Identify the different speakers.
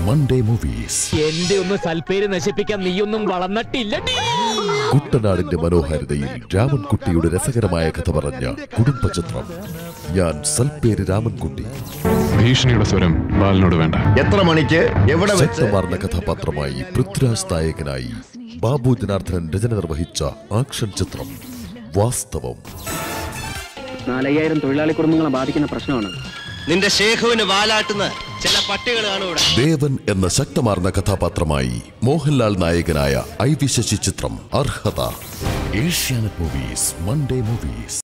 Speaker 1: Monday movies
Speaker 2: എന്റെ ഒന്ന് സൽപ്പേര് നശിപ്പിക്കാൻ നീയൊന്നും വളർന്നിട്ടില്ല
Speaker 1: കുട്ടനാടിന്റെ മനോഹാരിതയിൽ രാമൻകുട്ടിയുടെ രസകരമായ കഥ പറഞ്ഞ കുടുംബചിത്രം ഞാൻ സൽപ്പേര് രാമൻകുട്ടി
Speaker 3: ഭീഷണിയുടെ സ്വരം ബാലനോട് വേണ്ട
Speaker 4: എത്ര മണിക്ക് എവിടെ വെച്ച്
Speaker 1: ശക്തമാർന്ന കഥാപാത്രമായി പൃഥ്വിരാജ് നായകനായി ബാബു ജനാർദ്ദനൻ രചന നിർവഹിച്ച ആക്ഷൻ ചിത്രം വാസ്തവം
Speaker 5: നാലയ്യായിരം തൊഴിലാളി കുടുംബങ്ങളെ ബാധിക്കുന്ന പ്രശ്നമാണ്
Speaker 6: നിന്റെ ശേഖുവിന് വാലാട്ടുന്ന ചില പട്ടികൾ കാണും ഇവിടെ
Speaker 1: ദേവൻ എന്ന ശക്തമാർന്ന കഥാപാത്രമായി മോഹൻലാൽ നായകനായ ഐ വി ശശി ചിത്രം അർഹത ഏഷ്യാനെറ്റ് മൂവീസ് മൺഡേ മൂവീസ്